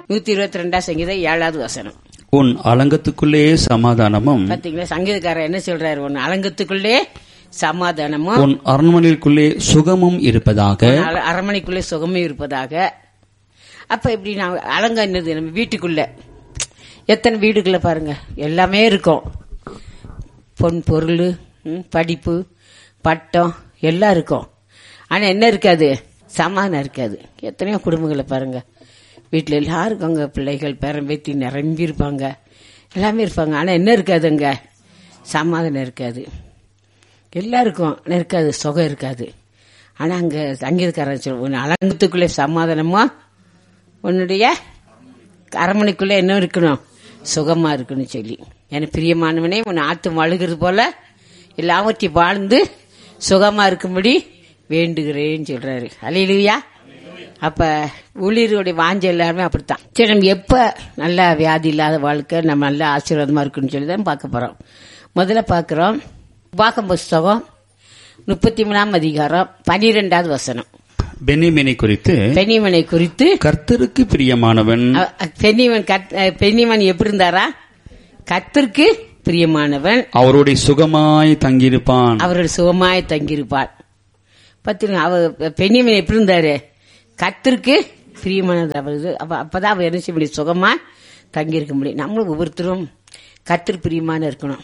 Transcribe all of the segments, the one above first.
நூத்தி இருபத்தி ரெண்டாம் சங்கீதம் ஏழாவது வசனம் உன் அலங்கத்துக்குள்ளே சமாதானமும் பாத்தீங்களா சங்கீதக்காரர் என்ன சொல்றாரு ஒன்னு அலங்கத்துக்குள்ளே சமாதானமும் உன் அரண்மனைக்குள்ளே சுகமும் இருப்பதாக அர- அரண்மனைக்குள்ளே சுகமே இருப்பதாக அப்ப இப்படி நான் அலங்க என்னது நம்ம வீட்டுக்குள்ள எத்தனை வீடுக்குள்ள பாருங்க எல்லாமே இருக்கும் பொன் பொருள் ம், படிப்பு பட்டம் எல்லாம் இருக்கும் ஆனா என்ன இருக்காது சமாதானம் இருக்காது எத்தனையோ குடும்பங்களை பாருங்க வீட்டில் எல்லாருக்கும் அங்க பிள்ளைகள் பேரம்பேத்தி நிரம்பி இருப்பாங்க எல்லாமே இருப்பாங்க ஆனா என்ன இருக்காது அங்க சமாதானம் இருக்காது எல்லாருக்கும் ஆனா இருக்காது சுகம் இருக்காது ஆனா அங்க சங்கீதக்காரன் சொல்ல உன் அலங்கத்துக்குள்ளே சமாதானமா உன்னுடைய அரண்மனைக்குள்ளே என்ன இருக்கணும் சுகமா இருக்கணும் சொல்லி எனக்கு பிரியமானவனே உன் ஆத்து அழுகிறது போல எல்லாவற்றையும் வாழ்ந்து சுகமா இருக்கும்படி வேண்டுகிறேன்னு சொல்றாரு அலையிலுயா அப்ப ஊழியர்களுடைய வாஞ்ச எல்லாருமே அப்படித்தான் சரி நம்ம எப்ப நல்ல வியாதி இல்லாத வாழ்க்கை நம்ம நல்ல ஆசீர்வாதமா இருக்குன்னு சொல்லி தான் பார்க்க போறோம் முதல்ல பார்க்கிறோம் உபாகம் புஸ்தகம் முப்பத்தி மூணாம் அதிகாரம் பனிரெண்டாவது வசனம் பென்னிமினை குறித்து பெண்ணிமனை குறித்து கர்த்தருக்கு பிரியமானவன் அ- அ- பெண்ணிமன் கத்- அ, பெண்ணிமன் எப்படி இருந்தாரா கத்திற்கு பிரியமானவன் அவருடைய சுகமாய் தங்கியிருப்பான் அவரோட சுகமாய் தங்கியிருப்பார் பத்திரிக்கை அவர் பெண்ணிமன் எப்படி இருந்தாரு கத்திற்கு பிரியமானது அவர் இது. அப்ப அப்பதான் அவர் என்ன செய்ய முடியும் சுகமா தங்கியிருக்க முடியும் நம்மளும் ஒவ்வொருத்தரும் கத்திர பிரியமான இருக்கணும்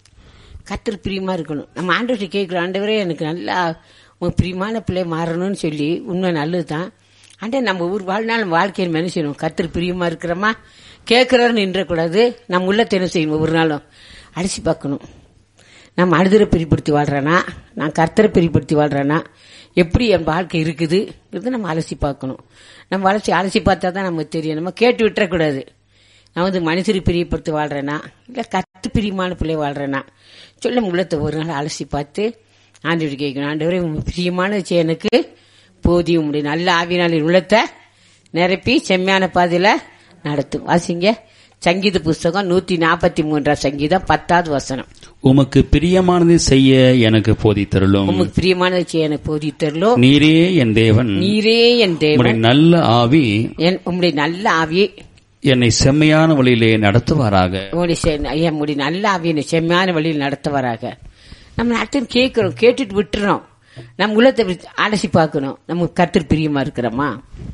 கத்திர பிரியமா இருக்கணும் நம்ம ஆண்டவர்கிட்ட கேட்கிறோம் ஆண்டவரே எனக்கு நல்லா உங்க பிரியமான பிள்ளை மாறணும்னு சொல்லி உண்மை நல்லது தான் ஆண்டே நம்ம ஒரு வாழ்நாள் வாழ்க்கையில் என்ன செய்யணும் கத்திர பிரியமா இருக்கிறோமா கேட்கிறோன்னு நின்றக்கூடாது நம்ம உள்ளத்தை என்ன செய்யணும் ஒவ்வொரு நாளும் அடிச்சு பார்க்கணும் நான் மனிதரை பிரிப்படுத்தி வாழ்றேனா நான் கர்த்தரை பிரிப்படுத்தி வாழ்றேனா எப்படி என் வாழ்க்கை இருக்குது இது நம்ம அலசி பார்க்கணும் நம்ம அலசி அலசி பார்த்தா தான் நமக்கு தெரியும் நம்ம கேட்டு விட்டுறக்கூடாது நான் வந்து மனுஷரை பிரியப்படுத்தி வாழ்றேனா இல்லை கத்து பிரியமான பிள்ளை வாழ்றேனா சொல்ல உள்ளத்தை ஒரு நாள் அலசி பார்த்து ஆண்டவர் கேட்கணும் ஆண்டவரே உங்க பிரியமான எனக்கு போதியும் முடியும் நல்ல ஆவினாலின் உள்ளத்தை நிரப்பி செம்மையான பாதையில நடத்தும் வாசிங்க சங்கீத புஸ்தகம் நூத்தி நாற்பத்தி மூன்றாம் சங்கீதம் பத்தாவது வசனம் உமக்கு பிரியமானதை செய்ய எனக்கு போதித்தருளும் உமக்கு பிரியமானதை செய்ய எனக்கு போதித்தரலோ நீரே என் தேவன் நீரே என் உம்முடைய தேவன் நல்ல ஆவி என் உம்முடைய நல்ல ஆவி என்னை செம்மையான வழியிலே நடத்துவாராக உம்முடைய செ- உம்முடைய நல்ல ஆவி என்னை செம்மையான வழியில் நடத்துவாராக நம்ம நாட்டம் கேட்கிறோம் கேட்டுட்டு விட்டுறோம் நம்ம உள்ளத்தை இப்படி அலசி பார்க்கணும் நம்ம கத்திர பிரியமா இருக்கிறோமா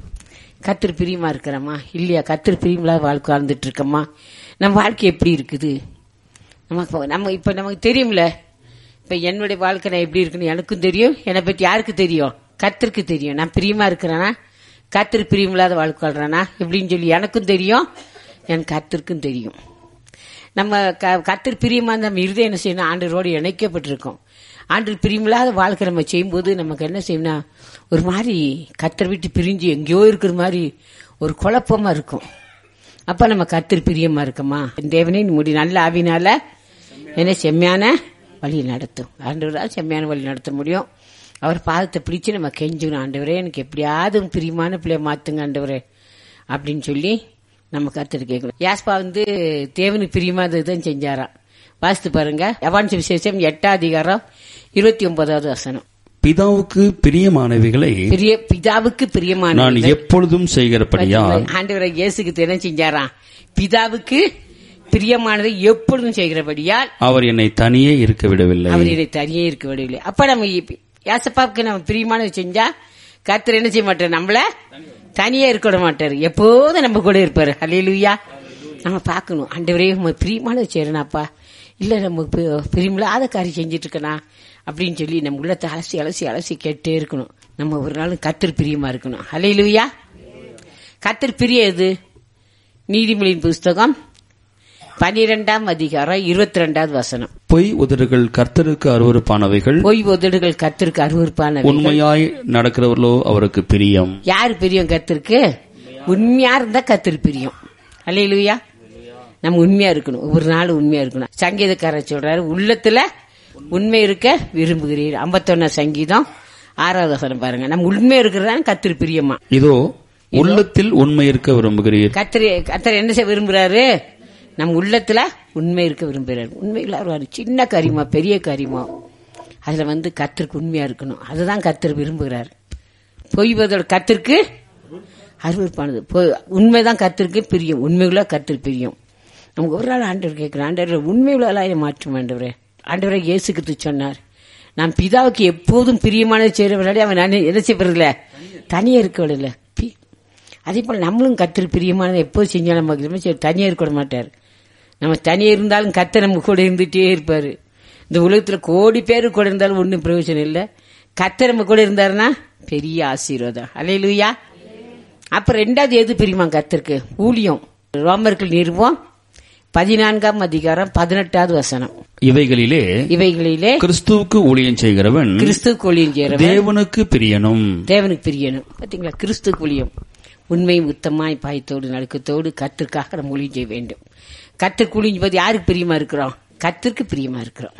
கத்திர பிரியமா இருக்கிறோமா இல்லையா கத்திர பிரியமில்லாத வாழ்க்கை வாழ்ந்துட்டு இருக்கோமா நம்ம வாழ்க்கை எப்படி இருக்குது நமக்கு நம்ம இப்ப நமக்கு தெரியும்ல இப்ப என்னுடைய வாழ்க்கை நான் எப்படி இருக்குன்னு எனக்கும் தெரியும் என்னை பத்தி யாருக்கு தெரியும் கத்திற்கு தெரியும் நான் பிரியமா இருக்கிறேனா கத்திர பிரியமில்லாத வாழ்க்கை வாழ்றேனா எப்படின்னு சொல்லி எனக்கும் தெரியும் என் கத்திற்கும் தெரியும் நம்ம க- கர்த்தர் பிரியமா இருந்தா நம்ம இருதயம் என்ன செய்யணும் ஆண்டரோடு இணைக்கப்பட்டிருக்கோம் ஆண்டு பிரியமில்லாத வாழ்க்கை நம்ம செய்யும்போது நமக்கு என்ன செய்யணும்னா ஒரு மாதிரி கத்தர் விட்டு பிரிஞ்சு எங்கேயோ இருக்கிற மாதிரி ஒரு குழப்பமா இருக்கும் அப்ப நம்ம கர்த்தர் பிரியமா இருக்கோமா தேவனே முடி நல்ல ஆவினால என்ன செம்மையான வழி நடத்தும் ஆண்டவரால் செம்மையான வழி நடத்த முடியும் அவர் பாதத்தை பிடிச்சு நம்ம கெஞ்சணும் ஆண்டவரே எனக்கு எப்படியாவது உங்க பிரியமான பிள்ளைய மாத்துங்க ஆண்டவரே அப்படின்னு சொல்லி நம்ம கருத்து கேட்கணும் யாஸ்பா வந்து தேவனுக்கு பிரியமா தான் செஞ்சாராம் வாசித்து பாருங்க யவான் விசேஷம் எட்டாம் அதிகாரம் இருபத்தி ஒன்பதாவது வசனம் பிதாவுக்கு பிரியமானவைகளை பிரிய பிதாவுக்கு பிரியமான நான் எப்பொழுதும் செய்கிறபடியால் ஆண்டவரை இயேசுக்கு என்ன செஞ்சாராம் பிதாவுக்கு பிரியமானதை எப்பொழுதும் செய்கிறபடியால் அவர் என்னை தனியே இருக்க விடவில்லை அவர் இதை தனியே இருக்க விடவில்லை அப்ப நம்ம இப்ப- யாசப்பாவுக்கு நம்ம பிரியமானதை செஞ்சா கர்த்தர் என்ன செய்ய மாட்டார் நம்மள தனியே இருக்க விட மாட்டாரு எப்போதும் நம்ம கூட இருப்பாரு ஹalleluya நம்ம பார்க்கணும் ஆண்டவரே உங்க பிரியமானதை செய்யறனாப்பா இல்ல நம்ம பி- பிரியமில்லாத காரியம் செஞ்சுட்டு இருக்கனா அப்படின்னு சொல்லி நம்ம உள்ளத்தை அலசி அலசி அலசி கேட்டே இருக்கணும் நம்ம ஒரு நாள் கத்தர் பிரியமா இருக்கணும் ஹalleluya கத்தர் பிரிய எது நீதிமொழியின் புஸ்தகம் பனிரெண்டாம் அதிகாரம் இருபத்தி ரெண்டாவது வசனம் பொய் உதடுகள் கர்த்தருக்கு அருவருப்பானவைகள் பொய் உதடுகள் கத்திற்கு அருவருப்பான உண்மையாய் நடக்கிறவர்களோ அவருக்கு பிரியம் யாரு பிரியம் கத்திருக்கு உண்மையா இருந்தா கத்திரு பிரியம் அல்லையிலுயா நம்ம உண்மையா இருக்கணும் ஒவ்வொரு நாளும் உண்மையா இருக்கணும் சங்கீதக்காரர் சொல்றாரு உள்ளத்துல உண்மை இருக்க விரும்புகிறீர் ஐம்பத்தொன்னா சங்கீதம் ஆறாவது வசனம் பாருங்க நம்ம உண்மையா இருக்கிறதா கத்திரு பிரியமா இதோ உள்ளத்தில் உண்மை இருக்க விரும்புகிறீர் கத்திரி கத்தர் என்ன செய்ய விரும்புறாரு நம்ம உள்ளத்துல உண்மை இருக்க விரும்புறாரு உண்மையில ஒரு சின்ன காரியமா பெரிய காரியமா அதுல வந்து கத்திற்கு உண்மையா இருக்கணும் அதுதான் கத்தர் விரும்புகிறார் பொய்வதோட கத்திற்கு அருவருப்பானது பொ- உண்மைதான் கத்திருக்கு பிரியும் உண்மைகளா கத்திரி பிரியும் நமக்கு ஒரு நாள் ஆண்டவர் கேட்கிறேன் ஆண்டவர் உண்மைகளாக மாற்றும் ஆண்டவரே ஆண்டவரை இயேசு கிறிஸ்து சொன்னார் நான் பிதாவுக்கு எப்போதும் பிரியமானது செய்கிறவர்களே அவன் நான் என்ன செய்வதில்ல தனியாக இருக்கவில்லை பி- அதே போல் நம்மளும் கத்திரி பிரியமானதை எப்போது செஞ்சாலும் நமக்கு சரி தனியாக இருக்க விட மாட்டார் நம்ம தனியாக இருந்தாலும் கத்த நம்ம கூட இருந்துகிட்டே இருப்பார் இந்த உலகத்தில் கோடி பேர் கூட இருந்தாலும் ஒன்றும் பிரயோஜனம் இல்லை கத்த நம்ம கூட இருந்தாருன்னா பெரிய ஆசீர்வாதம் அலையிலுயா அப்புறம் ரெண்டாவது எது பிரியுமா கத்திற்கு ஊழியம் ரோமர்கள் நிறுவம் பதினான்காம் அதிகாரம் பதினெட்டாவது வசனம் இவைகளிலே இவைகளிலே கிறிஸ்துவுக்கு ஊழியம் செய்கிறவன் கிறிஸ்து கொழியும் சேரவன் தேவனுக்கு பிரியனும் தேவனுக்கு பிரியணும் பாத்தீங்களா கிறிஸ்து குழியும் உண்மையும் உத்தமாய் பாயத்தோடு நடுக்கத்தோடு கத்திற்காக நம்ம ஊழியம் செய்ய வேண்டும் கத்திற்கு ஊழியம் போது யாருக்கு பிரியமா இருக்கிறோம் கத்திற்கு பிரியமா இருக்கிறோம்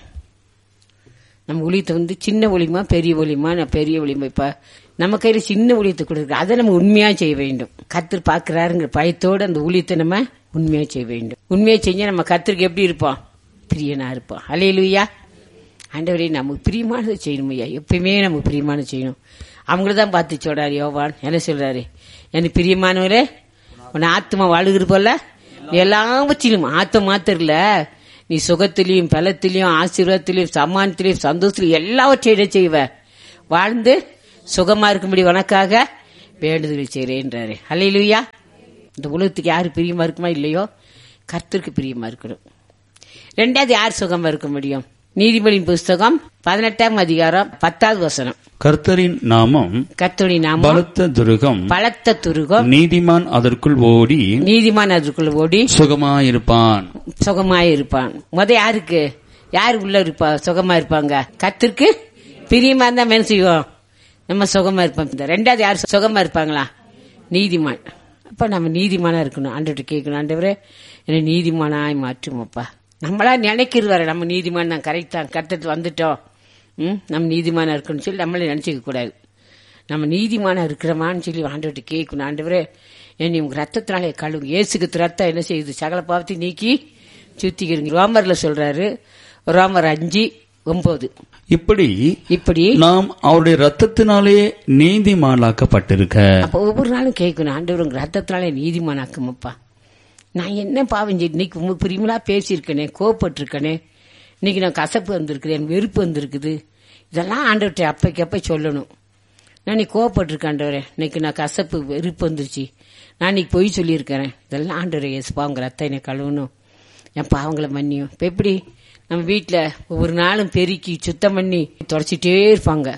நம்ம ஊழியத்தை வந்து சின்ன ஒளிமா பெரிய ஒளிமா நான் பெரிய ஒளிமா இப்ப நம்ம கையில சின்ன ஊழியத்தை கொடுக்குற அதை நம்ம உண்மையா செய்ய வேண்டும் கத்தர் பாக்குறாருங்கிற பயத்தோடு அந்த ஊழியத்தை நம்ம உண்மையா செய்ய வேண்டும் உண்மையா செஞ்சா நம்ம கத்திற்கு எப்படி இருப்போம் பிரியனா இருப்போம் அலையிலுயா ஆண்டவரே நமக்கு பிரியமானதை செய்யணும் ஐயா எப்பயுமே நமக்கு பிரியமானது செய்யணும் அவங்கள தான் பார்த்து சொல்றாரு யோவான் என்ன சொல்றாரு எனக்கு பிரியமானவரே உன் ஆத்மா வாழுகிற போல நீ எல்லாவற்றிலும் ஆத்த மாத்திரம் இல்ல நீ சுகத்திலையும் பலத்திலையும் ஆசீர்வாதத்திலையும் சம்மானத்திலையும் சந்தோஷத்திலையும் எல்லாவற்றையும் என்ன செய்வ வாழ்ந்து சுகமா இருக்கும்படி உனக்காக வேண்டுதல் செய்கிறேன்றாரு அல்லையிலுயா இந்த உலகத்துக்கு யாரு பிரியமா இருக்குமா இல்லையோ கர்த்தருக்கு பிரியமா இருக்கணும் ரெண்டாவது யார் சுகமா இருக்க முடியும் நீதிபதியின் புஸ்தகம் பதினெட்டாம் அதிகாரம் பத்தாவது வசனம் கர்த்தரின் நாமம் கர்த்தருடைய நாமம் பலத்த துருகம் பலத்த துருகம் நீதிமான் அதற்குள் ஓடி நீதிமான் அதற்குள்ள ஓடி சுகமாயிருப்பான் சுகமாய் இருப்பான் முத யாருக்கு யார் உள்ள இருப்பா சுகமா இருப்பாங்க கத்திற்கு பிரியமா இருந்தா என்ன செய்வோம் நம்ம சுகமா இருப்போம் இந்த ரெண்டாவது யார் சுகமா இருப்பாங்களா நீதிமான் அப்ப நம்ம நீதிமானா இருக்கணும் ஆண்டவர்கிட்ட கேட்கணும் ஆண்டவரே என்னை நீதிமானாய் மாற்றுமப்பா நம்மளா நினைக்கிறது வர நம்ம நீதிமான் தான் கரெக்ட் தான் கருத்துட்டு வந்துட்டோம் ம் நம்ம நீதிமானா இருக்கணும்னு சொல்லி நம்மளே நினைச்சுக்க கூடாது நம்ம நீதிமானா இருக்கிறோமான்னு சொல்லி ஆண்டவர்கிட்ட கேட்கணும் ஆண்டவரே என்னை உங்க ரத்தத்தினாலே கழுவு இயேசுக்கு ரத்தம் என்ன செய்யுது சகல பாவத்தை நீக்கி சுத்திக்கிறீங்க ரோமர்ல சொல்றாரு ரோமர் அஞ்சு ஒன்பது இப்படி இப்படி நாம் அவருடைய ரத்தத்தினாலே நீதிமானாக்கப்பட்டிருக்க அப்ப ஒவ்வொரு நாளும் கேட்கணும் ஆண்டவர் உங்க ரத்தத்தினாலே நீதிமானாக்குமப்பா நான் என்ன பாவம் செய்து இன்னைக்கு உங்க பிரிமலா பேசியிருக்கனே கோவப்பட்டிருக்கனே இன்னைக்கு நான் கசப்பு வந்திருக்கிறேன் வெறுப்பு வந்திருக்குது இதெல்லாம் ஆண்டவர்கிட்ட அப்பைக்கு அப்ப சொல்லணும் நான் நீ கோவப்பட்டிருக்கேன் ஆண்டவரே இன்னைக்கு நான் கசப்பு வெறுப்பு வந்துருச்சு நான் இன்னைக்கு பொய் சொல்லியிருக்கிறேன் இதெல்லாம் ஆண்டவரே எஸ்பா உங்க ரத்தம் என்னை கழுவணும் என் பாவங்களை மன்னியும் இப்ப எப்படி நம்ம வீட்டில் ஒவ்வொரு நாளும் பெருக்கி சுத்தம் பண்ணி தொடச்சிட்டே இருப்பாங்க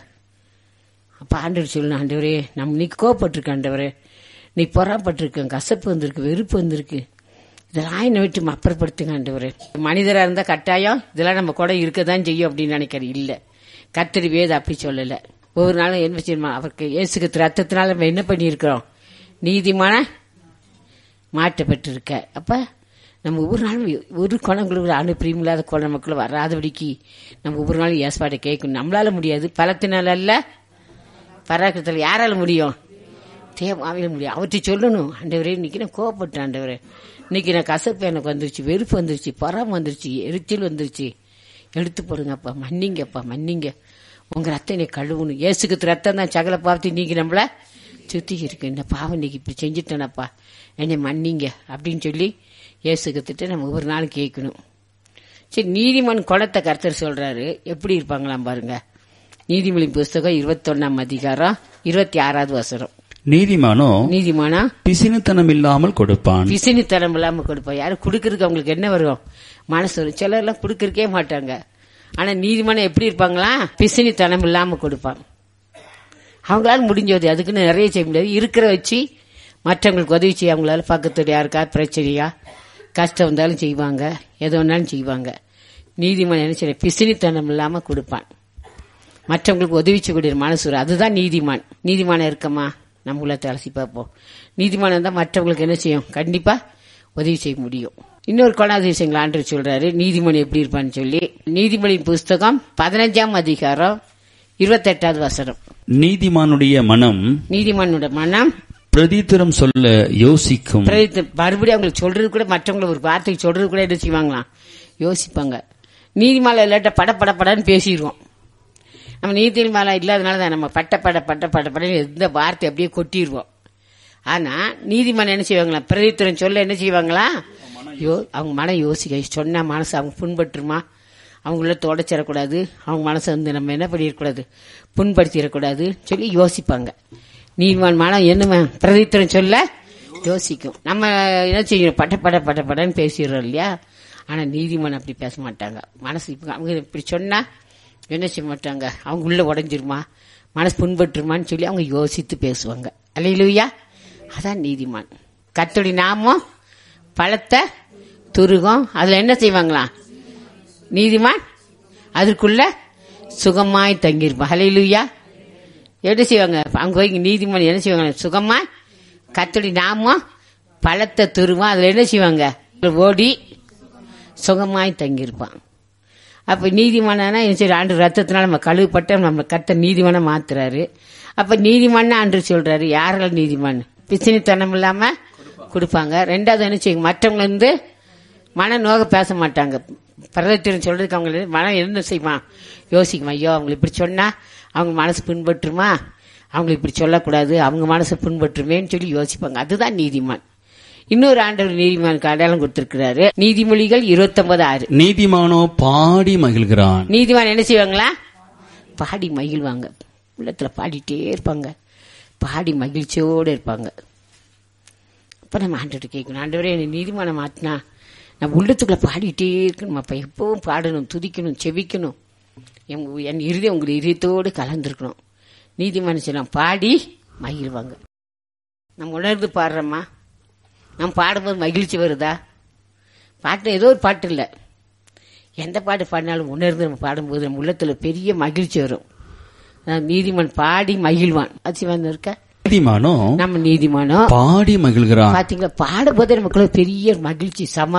அப்ப ஆண்டவர் சொல்லணும் ஆண்டவரே நம்ம நீ கோவப்பட்டிருக்க ஆண்டவரே நீ பொறாப்பட்டிருக்க கசப்பு வந்திருக்கு வெறுப்பு வந்திருக்கு இதெல்லாம் என்னை விட்டு அப்புறப்படுத்துங்க ஆண்டவரே மனிதரா இருந்தா கட்டாயம் இதெல்லாம் நம்ம கூட இருக்க தான் செய்யும் அப்படின்னு நினைக்கிறேன் இல்ல கத்திரி வேத அப்படி சொல்லல ஒவ்வொரு நாளும் என்ன செய்யணுமா அவருக்கு இயேசுக்கு ரத்தத்தினால நம்ம என்ன பண்ணியிருக்கிறோம் நீதிமான மாற்றப்பட்டிருக்க அப்ப நம்ம ஒவ்வொரு நாளும் ஒரு குணங்களுக்கு அணு பிரியமில்லாத குண மக்கள் வராதபடிக்கு நம்ம ஒவ்வொரு நாளும் ஏற்பாடை கேட்கணும் நம்மளால முடியாது பலத்தினால அல்ல பராக்கிரத்தில் யாரால முடியும் தேவாவில முடியும் அவற்றை சொல்லணும் ஆண்டவரே இன்னைக்கு நான் கோவப்பட்டேன் ஆண்டவரே இன்னைக்கு நான் கசப்பு எனக்கு வந்துருச்சு வெறுப்பு வந்துருச்சு பொறாம வந்துருச்சு எரிச்சல் வந்துருச்சு எடுத்து போடுங்கப்பா மன்னிங்கப்பா மன்னிங்க உங்க ரத்தம் என்னை கழுவணும் ஏசுக்கு ரத்தம் தான் சகல பாவத்தை நீங்க நம்மள சுத்தி இருக்கு இந்த பாவம் இன்னைக்கு இப்படி செஞ்சுட்டேனப்பா என்னை மன்னிங்க அப்படின்னு சொல்லி ஏசுக்கத்திட்ட நம்ம ஒவ்வொரு நாளும் கேட்கணும் சரி நீதிமன் குளத்தை கர்த்தர் சொல்றாரு எப்படி இருப்பாங்களாம் பாருங்க நீதிமொழி புஸ்தகம் இருபத்தொன்னாம் அதிகாரம் இருபத்தி ஆறாவது வசனம் நீதிமானோ நீதிமானா பிசினுத்தனம் இல்லாமல் கொடுப்பான் பிசினித்தனம் இல்லாம கொடுப்பா யாரும் கொடுக்கறதுக்கு அவங்களுக்கு என்ன வரும் மனசு வரும் சிலர் எல்லாம் கொடுக்கறக்கே மாட்டாங்க ஆனா நீதிமானம் எப்படி இருப்பாங்களா பிசினித்தனம் இல்லாம கொடுப்பாங்க அவங்களால முடிஞ்சது அதுக்குன்னு நிறைய செய்ய முடியாது இருக்கிற வச்சு மற்றவங்களுக்கு உதவி செய்ய அவங்களால பக்கத்துல யாருக்கா பிரச்சனையா கஷ்டம் வந்தாலும் செய்வாங்க எது வேணாலும் செய்வாங்க நீதிமன்றம் என்ன செய்ய பிசினித்தனம் இல்லாம கொடுப்பான் மற்றவங்களுக்கு உதவி செய்யக்கூடிய மனசு வரும். அதுதான் நீதிமான் நீதிமானம் இருக்கமா நம்ம உள்ளத்தை அலசி பார்ப்போம் நீதிமானம் தான் மற்றவங்களுக்கு என்ன செய்யும் கண்டிப்பா உதவி செய்ய முடியும் இன்னொரு குணாதிசயங்கள் ஆண்டு சொல்றாரு நீதிமணி எப்படி இருப்பான்னு சொல்லி நீதிமணி புஸ்தகம் பதினஞ்சாம் அதிகாரம் இருபத்தெட்டாவது வசனம் நீதிமானுடைய மனம் நீதிமனோட மனம் பிரதித்திரம் சொல்ல யோசிக்கும் பிரதித்து- மறுபடியும் அவங்களுக்கு சொல்றது கூட மற்றவங்களை ஒரு வார்த்தைக்கு சொல்றது கூட என்ன செய்வாங்களாம் யோசிப்பாங்க நீதிமலை இல்லாட்ட பட பட படன்னு பேசிடுவோம் நம்ம நீதிமலை இல்லாதனால தான் நம்ம பட்ட பட பட்ட பட படன்னு எந்த வார்த்தை அப்படியே கொட்டிடுவோம் ஆனா நீதிமன்றம் என்ன செய்வாங்களா பிரதித்துறம் சொல்ல என்ன செய்வாங்களா யோ அவங்க மனம் யோசிக்க சொன்ன மனசு அவங்க புண்பட்டுருமா அவங்கள தொடச்சிடக்கூடாது அவங்க மனசை வந்து நம்ம என்ன பண்ணிடக்கூடாது புண்படுத்திடக்கூடாது சொல்லி யோசிப்பாங்க நீதிமான் மனம் என்ன பிரதித்துறம் சொல்ல யோசிக்கும் நம்ம என்ன செய்யணும் பட்ட பட பட்ட படன்னு பேசிடுறோம் இல்லையா ஆனா நீதிமன்றம் அப்படி பேச மாட்டாங்க மனசு இப்ப அவங்க இப்படி சொன்னா என்ன செய்ய மாட்டாங்க அவங்க உள்ள உடஞ்சிருமா மனசு புண்பட்டுருமான்னு சொல்லி அவங்க யோசித்து பேசுவாங்க அல்லையிலுயா அதான் நீதிமான் கத்தோடி நாமம் பழத்தை துருகம் அதுல என்ன செய்வாங்களாம் நீதிமான் அதற்குள்ள சுகமாய் தங்கியிருப்பான் ஹலையிலுயா எப்படி செய்வாங்க அவங்க போய் நீதிமன்றம் என்ன செய்வாங்க சுகமா கத்தடி நாமம் பழத்தை துருவம் அதுல என்ன செய்வாங்க ஓடி சுகமாய் தங்கியிருப்பான் அப்ப நீதிமன்றம்னா என்ன செய்ய ஆண்டு ரத்தத்தினால நம்ம கழுவுப்பட்ட நம்ம கத்த நீதிமன்றம் மாத்துறாரு அப்ப நீதிமன்றம் ஆண்டு சொல்றாரு யாரெல்லாம் நீதிமன் பிசினித்தனம் இல்லாம கொடுப்பாங்க ரெண்டாவது என்ன செய்யும் மற்றவங்க வந்து மன நோக பேச மாட்டாங்க பிரதத்திரம் சொல்றதுக்கு அவங்க மனம் என்ன செய்யுமா யோசிக்குமா ஐயோ அவங்க இப்படி சொன்னா அவங்க மனசு பின்பற்றுமா அவங்க இப்படி சொல்லக்கூடாது அவங்க மனசு பின்பற்றுமேன்னு சொல்லி யோசிப்பாங்க அதுதான் நீதிமான் இன்னொரு ஆண்டவர் நீதிமானுக்கு அடையாளம் கொடுத்திருக்கிறாரு நீதிமொழிகள் இருபத்தொன்பது ஆறு நீதிமானோ பாடி மகிழ்கிறான் நீதிமான் என்ன செய்வாங்களா பாடி மகிழ்வாங்க உள்ளத்துல பாடிட்டே இருப்பாங்க பாடி மகிழ்ச்சியோடு இருப்பாங்க அப்ப நம்ம ஆண்டவர்கிட்ட கேட்கணும் ஆண்டவரே என்னை நீதிமானம் மாத்தினா நான் உள்ளத்துக்குள்ள பாடிட்டே இருக்கணும் அப்ப எப்பவும் பாடணும் துதிக்கணும் செவிக்கணும் என் என் இறுதி உங்கள் இதயத்தோடு கலந்துருக்கணும் நீதிமானம் சொல்லலாம் பாடி மகிழ்வாங்க நம்ம உணர்ந்து பாடுறோமா நம்ம பாடும்போது மகிழ்ச்சி வருதா பாட்டு ஏதோ ஒரு பாட்டு இல்லை எந்த பாட்டு பாடினாலும் உணர்ந்து நம்ம பாடும்போது நம்ம உள்ளத்துல பெரிய மகிழ்ச்சி வரும் அதான் நீதிமான் பாடி மகிழ்வான் அது இருக்க நீதிமானோ நம்ம நீதிமானோ பாடி மகிழ்கிறான் பாத்தீங்களா பாடும்போதே நமக்குள்ள பெரிய மகிழ்ச்சி சமா